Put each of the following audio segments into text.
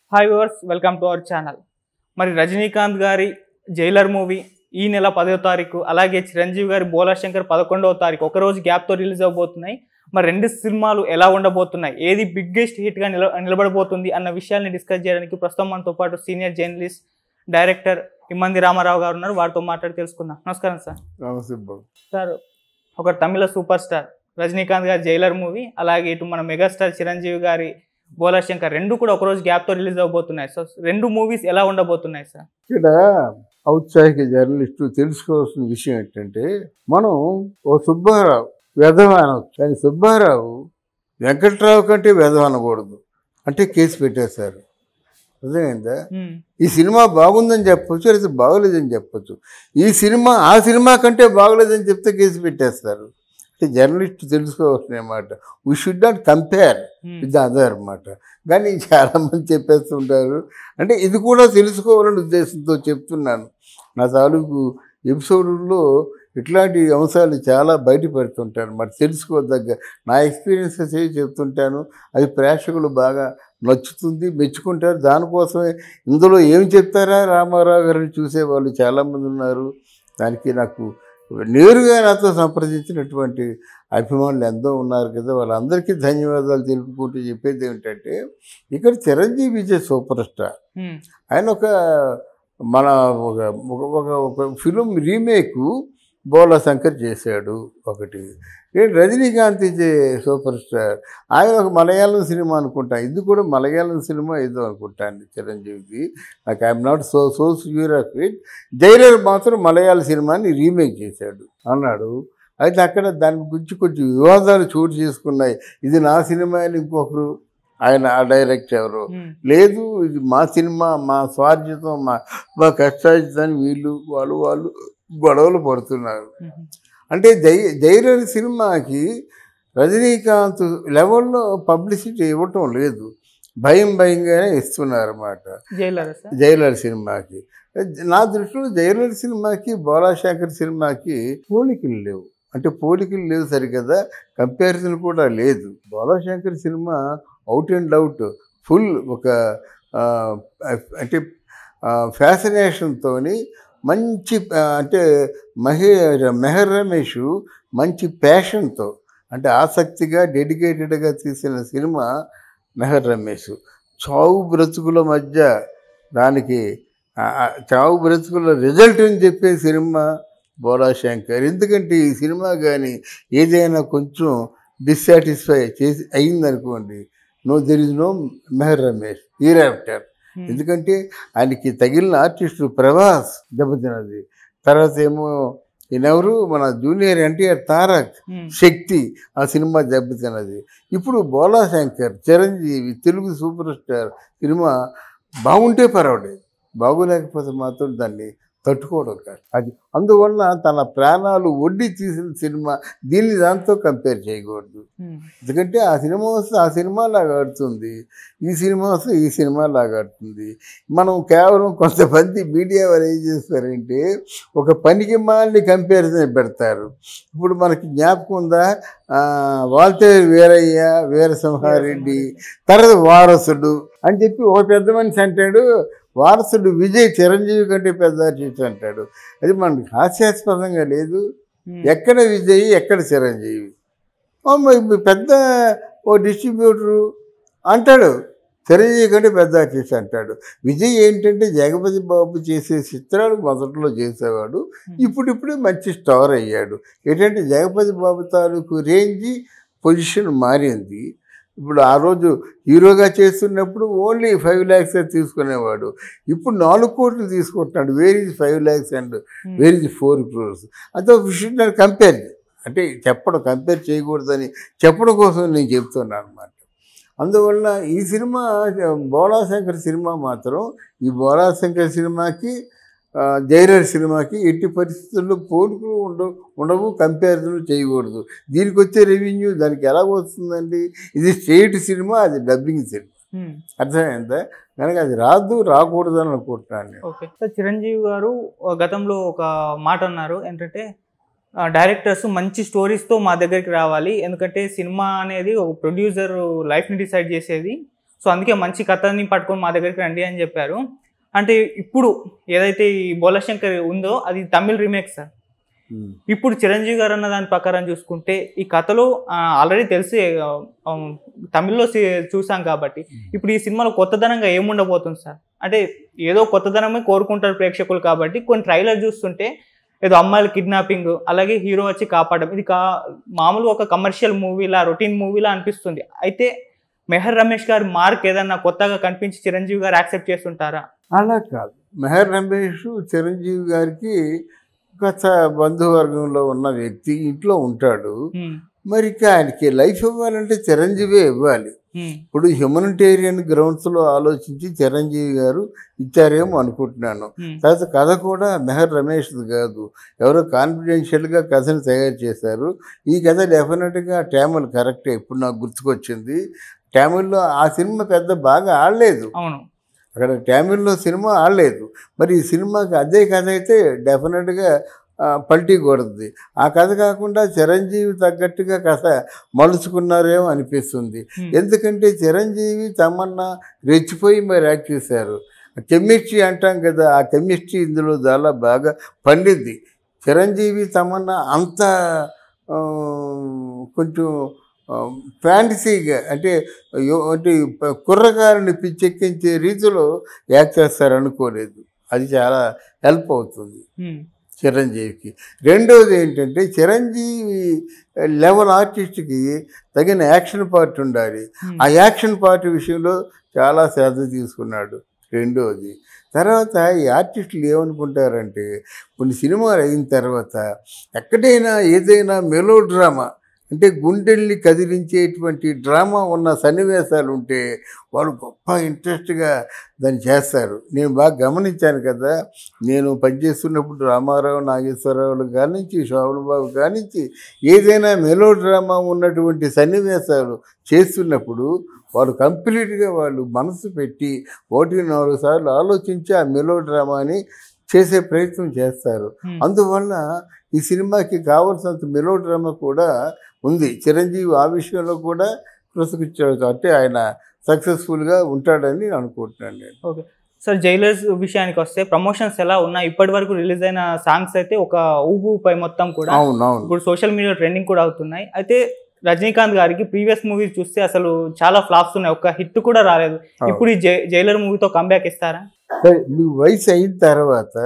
Hi viewers welcome to our channel మరి రజనీకాంత్ గారి Jailer movie ఈ నెల పదో తారీఖు అలాగే చిరంజీవి గారి బోలాశంకర్ పదకొండవ తారీఖు ఒక రోజు గ్యాప్తో రిలీజ్ అవబోతున్నాయి మరి రెండు సినిమాలు ఎలా ఉండబోతున్నాయి ఏది బిగ్గెస్ట్ హిట్గా నిల నిలబడబోతుంది అన్న విషయాల్ని డిస్కస్ చేయడానికి ప్రస్తుతం మనతో పాటు senior journalist director Immandi Ramarao garu ఉన్నారు వారితో మాట్లాడి తెలుసుకుందాం నమస్కారం సార్ నమస్తే బాబు సార్ ఒక తమిళ సూపర్ స్టార్ రజనీకాంత్ గారి జైలర్ మూవీ అలాగే ఇటు మన మెగాస్టార్ చిరంజీవి గారి బోలాశంకర్ రెండు కూడా ఒకరోజు గ్యాప్తో రిలీజ్ అవబోతున్నాయి సో రెండు మూవీస్ ఎలా ఉండబోతున్నాయి సార్ ఇక్కడ ఔత్సాహిక జర్నలిస్టు తెలుసుకోవాల్సిన విషయం ఏంటంటే మనం ఓ సుబ్బారావు వెధవ అనవచ్చు కానీ సుబ్బారావు వెంకట్రావు కంటే వెధవ అనకూడదు అంటే కేసు పెట్టేశారు అర్థమైందా మ్మ్. ఈ సినిమా బాగుందని చెప్పొచ్చు లేదా బాగోలేదని చెప్పొచ్చు ఈ సినిమా ఆ సినిమా కంటే బాగోలేదని చెప్తే కేసు పెట్టేస్తారు అంటే జర్నలిస్ట్ తెలుసుకోవాల్సిన మాట we should not compare hmm. ఇది అదే అనమాట కానీ చాలామంది చెప్పేస్తుంటారు అంటే ఇది కూడా తెలుసుకోవాలని ఉద్దేశంతో చెప్తున్నాను నా తాలూకు ఎపిసోడ్లో ఇట్లాంటి అంశాలు చాలా బయటపడుతుంటాను మరి తెలుసుకోదగ్గ నా ఎక్స్పీరియన్సెస్ ఏ చెప్తుంటాను అది ప్రేక్షకులు బాగా నచ్చుతుంది మెచ్చుకుంటారు దానికోసమే ఇందులో ఏం చెప్తారా రామారావు గారిని చూసే వాళ్ళు చాలామంది ఉన్నారు దానికి నాకు నేరుగా నాతో సంప్రదించినటువంటి అభిమానులు ఎంతో ఉన్నారు కదా వాళ్ళందరికీ ధన్యవాదాలు తెలుపుకుంటూ చెప్పేది ఏమిటంటే ఇక్కడ Chiranjeevi Vijay super star hmm. ఆయన ఒక మన ఒక ఒక- ఒక ఒక ఫిలిం రీమేక్ బోలా శంకర్ చేశాడు ఒకటి ఏంటి రజనీకాంత్ ఇచ్చే సూపర్ స్టార్ ఆయన ఒక మలయాళం సినిమా అనుకుంటా ఇది కూడా మలయాళం సినిమా ఏదో అనుకుంటాను చిరంజీవికి నాకు I'm not so so sure of it Jailer మాత్రం మలయాళ సినిమాని రీమేక్ చేశాడు అన్నాడు అయితే అక్కడ దాని గురించి కొంచెం వివాదాలు చోటు చేసుకున్నాయి ఇది నా సినిమా అని ఇంకొకరు ఆయన ఆ డైరెక్ట్ ఎవరు మ్మ్. లేదు ఇది మా సినిమా మా స్వార్జితం మా మా కష్టార్జితాన్ని వీళ్ళు వాళ్ళు వాళ్ళు గొడవలు పడుతున్నారు మ్మ్. అంటే జై జైలర్ సినిమాకి రజనీకాంత్ లెవెల్లో పబ్లిసిటీ ఇవ్వటం లేదు భయం భయంగానే ఇస్తున్నారు అన్నమాట జైలర్ సార్ జైలర్ సినిమాకి నా దృష్టిలో జైలర్ సినిమాకి బోలాశంకర్ సినిమాకి పోలికలు లేవు అంటే పోలికలు లేవు సరికదా కంపారిజన్ కూడా లేదు బోలాశంకర్ సినిమా అవుట్ అండ్ అవుట్ ఫుల్ ఒక ఆ, అంటే ఫ్యాసినేషన్తో మంచి ఆ, అంటే మహే మెహర్ రమేష్ మంచి ప్యాషన్తో అంటే ఆసక్తిగా డెడికేటెడ్గా తీసిన సినిమా మెహర్ రమేష్ చావు బ్రతుకుల మధ్య దానికి ఆ, ఆ, చావు బ్రతుకుల రిజల్ట్ అని చెప్పే సినిమా బోలా శంకర్ ఎందుకంటే ఈ సినిమా కానీ ఏదైనా కొంచెం డిస్సాటిస్ఫై చేసి అయిందనుకోండి no there is no Meher Ramesh here after hmm. ఎందుకంటే ఆయనకి తగిలిన ఆర్టిస్టు ప్రభాస్ దెబ్బతిన్నది తర్వాత ఏమో ఈయనెవరు మన జూనియర్ ఎన్టీఆర్ తారక్ మ్మ్. శక్తి ఆ సినిమా దెబ్బతిన్నది ఇప్పుడు బోలా శంకర్ చిరంజీవి తెలుగు సూపర్ స్టార్ సినిమా బాగుంటే పర్వాలేదు బాగోలేకపోతే మాత్రం దాన్ని తట్టుకోవడం కాదు అది అందువల్ల తన ప్రాణాలు ఒడ్డి తీసిన సినిమా దీన్ని దాంతో కంపేర్ చేయకూడదు మ్మ్. ఎందుకంటే ఆ సినిమా వస్తే ఆ సినిమా లాగా ఆడుతుంది ఈ సినిమా వస్తే ఈ సినిమా లాగా ఆడుతుంది మనం కేవలం కొంతమంది మీడియా వారు ఏం చేస్తారంటే ఒక పనికి మాలిని కంపారిజన్ పెడతారు ఇప్పుడు మనకి జ్ఞాపకం ఉందా ఆ, వాల్తేరు వీరయ్య వీరసింహారెడ్డి తర్వాత వారసుడు అని చెప్పి ఒక పెద్ద మనిషి అంటాడు వారసుడు విజయ్ చిరంజీవి కంటే పెద్ద ఆర్టిస్ట్ అంటాడు అది మనకి హాస్యాస్పదంగా లేదు మ్మ్. ఎక్కడ విజయ్ ఎక్కడ చిరంజీవి ఓ మరి ఇప్పుడు పెద్ద ఓ డిస్ట్రిబ్యూటరు అంటాడు చిరంజీవి కంటే పెద్ద ఆర్టిస్ట్ అంటాడు విజయ్ ఏంటంటే జగపతి బాబు చేసే చిత్రాలు మొదట్లో చేసేవాడు ఇప్పుడిప్పుడే మంచి స్టార్ అయ్యాడు ఏంటంటే జగపతి బాబు తాలూకు రేంజ్ పొజిషన్ మారింది ఇప్పుడు ఆ రోజు హీరోగా చేస్తున్నప్పుడు ఓన్లీ ఫైవ్ ల్యాక్స్ తీసుకునేవాడు ఇప్పుడు నాలుగు కోట్లు తీసుకుంటున్నాడు where is five lakhs and hmm. Where is four crores అంటే షుడ్ నాట్ కంపేర్ అంటే చెప్పడం కంపేర్ చేయకూడదని చెప్పడం కోసం నేను చెప్తున్నాను అనమాట అందువల్ల ఈ సినిమా బోలాశంకర్ సినిమా మాత్రం ఈ బోలాశంకర్ సినిమాకి ఆ, జైలర్ సినిమాకి ఎట్టి పరిస్థితుల్లో పోలికలు ఉండవు ఉండవు కంపారిజన్ చేయకూడదు దీనికి వచ్చే రెవెన్యూ దానికి ఎలా వస్తుందండి ఇది స్టేట్ సినిమా అది డబ్బింగ్ సినిమా మ్మ్. అర్థమైందా కనుక అది రాదు రాకూడదు అని అనుకుంటున్నాను నేను ఓకే సార్ చిరంజీవి గారు ఆ, గతంలో ఒక మాట అన్నారు ఏంటంటే డైరెక్టర్స్ మంచి స్టోరీస్తో మా దగ్గరికి రావాలి ఎందుకంటే సినిమా అనేది ఒక ప్రొడ్యూసర్ లైఫ్ని డిసైడ్ చేసేది సో అందుకే మంచి కథని పట్టుకొని మా దగ్గరికి రండి అని చెప్పారు అంటే ఇప్పుడు ఏదైతే ఈ బోలశంకర్ ఉందో అది తమిళ్ రీమేక్ సార్ ఉమ్. ఇప్పుడు చిరంజీవి గారు అన్న దాని ప్రకారం చూసుకుంటే ఈ కథలో ఆల్రెడీ తెలిసి ఆ, ఆ, తమిళ్లో సి- చూసాం కాబట్టి ఇప్పుడు ఈ సినిమాలో కొత్తదనంగా ఏముండబోతుంది సార్ అంటే ఏదో కొత్తదనమే కోరుకుంటారు ప్రేక్షకులు కాబట్టి కొన్ని ట్రైలర్ చూస్తుంటే ఏదో అమ్మాయిల కిడ్నాపింగ్ అలాగే హీరో వచ్చి కాపాడడం ఇది కా మామూలుగా ఒక కమర్షియల్ మూవీలా రొటీన్ మూవీలా అనిపిస్తుంది అయితే మెహర్ రమేష్ గారి మార్క్ ఏదన్నా కొత్తగా కనిపించి చిరంజీవి గారు యాక్సెప్ట్ చేస్తుంటారా అలా కాదు మెహర్ రమేష్ చిరంజీవి గారికి గత బంధువర్గంలో ఉన్న వ్యక్తి ఇంట్లో ఉంటాడు హ్మ్, మరి ఇక ఆయనకి లైఫ్ ఇవ్వాలంటే చిరంజీవే ఇవ్వాలి హ్మ్, ఇప్పుడు హ్యూమనిటేరియన్ గ్రౌండ్స్లో ఆలోచించి చిరంజీవి గారు ఇచ్చారేమో అనుకుంటున్నాను హ్మ్, తర్వాత కథ కూడా మెహర్ రమేష్ది కాదు ఎవరో కాన్ఫిడెన్షియల్గా కథను తయారు చేశారు ఈ కథ డెఫినెట్గా ట్యాముల్ కరెక్టే ఇప్పుడు నాకు గుర్తుకొచ్చింది ట్యాముల్లో ఆ సినిమా పెద్ద బాగా ఆడలేదు అవును అక్కడ ట్యామిల్లో సినిమా ఆడలేదు మరి ఈ సినిమాకి అదే కథ అయితే డెఫినెట్గా ఆ, పల్టీ కొడుతుంది ఆ కథ కాకుండా చిరంజీవి తగ్గట్టుగా కథ మలుచుకున్నారేమో అనిపిస్తుంది హ్మ్, ఎందుకంటే చిరంజీవి తమన్నా రెచ్చిపోయి మరి యాక్ట్ చేశారు కెమిస్ట్రీ అంటాం కదా ఆ కెమిస్ట్రీ ఇందులో చాలా బాగా పండింది చిరంజీవి తమన్నా అంత ఆ, కొంచెం ఫ్యాంటసీగా అంటే యో- అంటే ప- కుర్రకారుని పిచ్చెక్కించే రీతిలో యాక్ట్ చేస్తారనుకోలేదు అది చాలా హెల్ప్ అవుతుంది హ్మ్, చిరంజీవికి రెండోది ఏంటంటే చిరంజీవి లెవెల్ ఆర్టిస్ట్కి తగిన యాక్షన్ పార్ట్ ఉండాలి హ్మ్, ఆ యాక్షన్ పార్ట్ విషయంలో చాలా శ్రద్ధ తీసుకున్నాడు రెండోది తర్వాత ఈ ఆర్టిస్టులు ఏమనుకుంటారంటే కొన్ని సినిమాలు అయిన తర్వాత ఎక్కడైనా ఏదైనా మెలో డ్రామా అంటే గుండెల్ని కదిలించేటువంటి డ్రామా ఉన్న సన్నివేశాలు ఉంటే వాళ్ళు గొప్ప ఇంట్రెస్ట్గా దాన్ని చేస్తారు నేను బాగా గమనించాను కదా నేను పనిచేస్తున్నప్పుడు రామారావు నాగేశ్వరరావులు కానించి శోభన్ బాబు కానించి ఏదైనా మెలో డ్రామా ఉన్నటువంటి సన్నివేశాలు చేస్తున్నప్పుడు వాళ్ళు కంప్లీట్గా వాళ్ళు మనసు పెట్టి ఒకటి నాలుగు సార్లు ఆలోచించి ఆ మెలో డ్రామాని చేసే ప్రయత్నం చేస్తారు హ్మ్. అందువల్ల ఈ సినిమాకి కావలసినంత మెలో డ్రామా కూడా ఉంది చిరంజీవి ఆ విషయంలో కూడా కృషించాడు అంటే ఆయన సక్సెస్ఫుల్గా ఉంటాడని అనుకుంటున్నాను నేను ఓకే సార్ జైలర్స్ విషయానికి వస్తే ప్రమోషన్స్ ఎలా ఉన్నాయి ఇప్పటి వరకు రిలీజ్ అయిన సాంగ్స్ అయితే ఒక ఊపుపై మొత్తం కూడా అవును అవును ఇప్పుడు సోషల్ మీడియా ట్రెండింగ్ కూడా అవుతున్నాయి అయితే రజనీకాంత్ గారికి ప్రీవియస్ మూవీ చూస్తే అసలు చాలా ఫ్లాప్స్ ఉన్నాయి ఒక హిట్ కూడా రాలేదు అవును. ఇప్పుడు ఈ జై- జైలర్ మూవీతో కంబ్యాక్ ఇస్తారా సరే మీ వయసు అయిన తర్వాత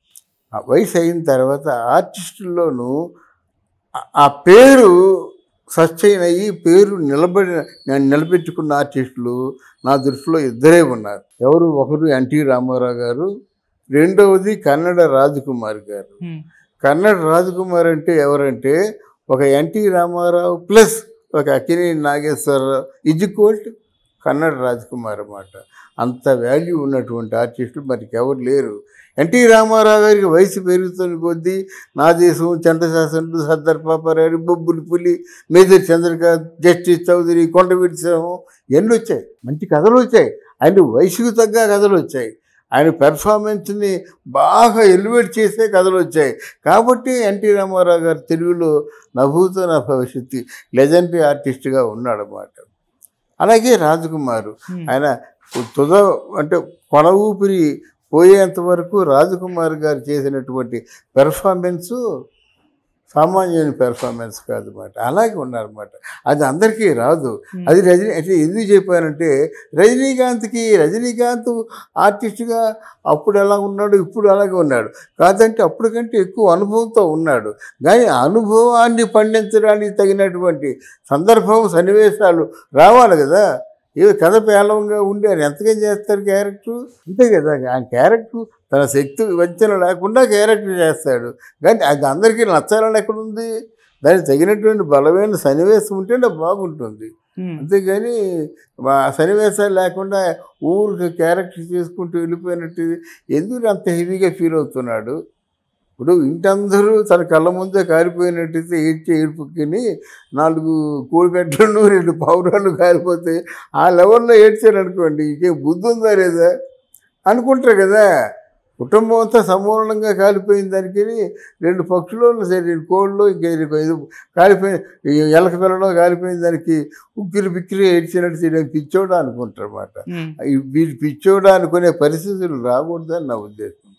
ఆ వయసు అయిన తర్వాత ఆర్టిస్టుల్లోనూ ఆ- ఆ పేరు సస్టైన్ అయ్యి పేరు నిలబడి నేను నిలబెట్టుకున్న ఆర్టిస్టులు నా దృష్టిలో ఇద్దరే ఉన్నారు ఎవరు ఒకరు ఎన్టీ రామారావు గారు రెండవది కన్నడ రాజకుమార్ గారు హ్మ్, కన్నడ రాజకుమార్ అంటే ఎవరంటే ఒక ఎన్టీ రామారావు ప్లస్ ఒక అక్కినే నాగేశ్వరరావు ఈక్వల్ టు కన్నడ రాజకుమార్ అన్నమాట అంత వాల్యూ ఉన్నటువంటి ఆర్టిస్టులు మరికి ఎవరు లేరు ఎన్టీ రామారావు గారికి వయసు పెరుగుతున్న కొద్దీ నా దేశం చంద్రశాసనుడు సర్దార్ పాపారాయుడు బొబ్బులి పులి మేజర్ చంద్రకాంత్ జస్టిస్ చౌదరి కొండవీటి సింహం ఎన్ని వచ్చాయి మంచి కథలు వచ్చాయి ఆయన వయసుకు తగ్గ కథలు వచ్చాయి ఆయన పెర్ఫార్మెన్స్ని బాగా ఎలివేట్ చేసే కథలు వచ్చాయి కాబట్టి ఎన్టీ రామారావు గారు తెలుగులో నభూత నా భవిష్యత్తు లెజెండరీ ఆర్టిస్ట్గా ఉన్నాడన్నమాట అలాగే రాజకుమారు హ్మ్, ఆయన తుద అంటే కొన ఊపిరి పోయేంత వరకు రాజకుమార్ గారు చేసినటువంటి పెర్ఫార్మెన్సు సామాన్యుని పెర్ఫార్మెన్స్ కాదన్నమాట అలాగే ఉన్నారన్నమాట అది అందరికీ రాదు హ్మ్, అది రజనీ అంటే ఎందుకు చెప్పానంటే రజనీకాంత్కి రజనీకాంత్ ఆర్టిస్ట్గా అప్పుడు ఎలా ఉన్నాడు ఇప్పుడు అలాగే ఉన్నాడు కాదంటే అప్పుడు కంటే ఎక్కువ అనుభవంతో ఉన్నాడు కానీ ఆ అనుభవాన్ని పండించడానికి తగినటువంటి సందర్భం సన్నివేశాలు రావాలి కదా ఏదో కథ పేలవంగా ఉండి ఆయన ఎంతగా చేస్తారు క్యారెక్టర్ అంతే కదా ఆ క్యారెక్టర్ తన శక్తి వంచన లేకుండా క్యారెక్టర్ చేస్తాడు కానీ అది అందరికీ నచ్చాలని ఎక్కడుంది దానికి తగినటువంటి బలమైన సన్నివేశం ఉంటేనే బాగుంటుంది హ్మ్, అంతేగాని మా సన్నివేశాలు లేకుండా ఊరికి క్యారెక్టర్ చేసుకుంటూ వెళ్ళిపోయినట్టు ఎందుకు అంత హెవీగా ఫీల్ అవుతున్నాడు ఇప్పుడు ఇంటందరూ తన కళ్ళ ముందే కారిపోయినట్టయితే ఏడ్చి ఏడుపుకిని నాలుగు కోడిపెట్టలను రెండు పౌరాలు కారిపోతే ఆ లెవెల్లో ఏడ్చారు అనుకోండి ఇంకేం బుద్ధి ఉందా లేదా అనుకుంటారు కదా కుటుంబం అంతా సమూలంగా కాలిపోయిన దానికి రెండు పక్షులు సరే రెండు కోళ్ళు ఇంకా ఇది కాలిపోయిన ఈ ఎలక పిల్లలో కాలిపోయిన దానికి ఉక్కిరి బిక్కిరి ఏడ్చినట్టు నేను పిచ్చోడా అనుకుంటారు అన్నమాట ఉమ్. వీళ్ళు పిచ్చోడా అనుకునే పరిస్థితులు రాకూడదని నా ఉద్దేశం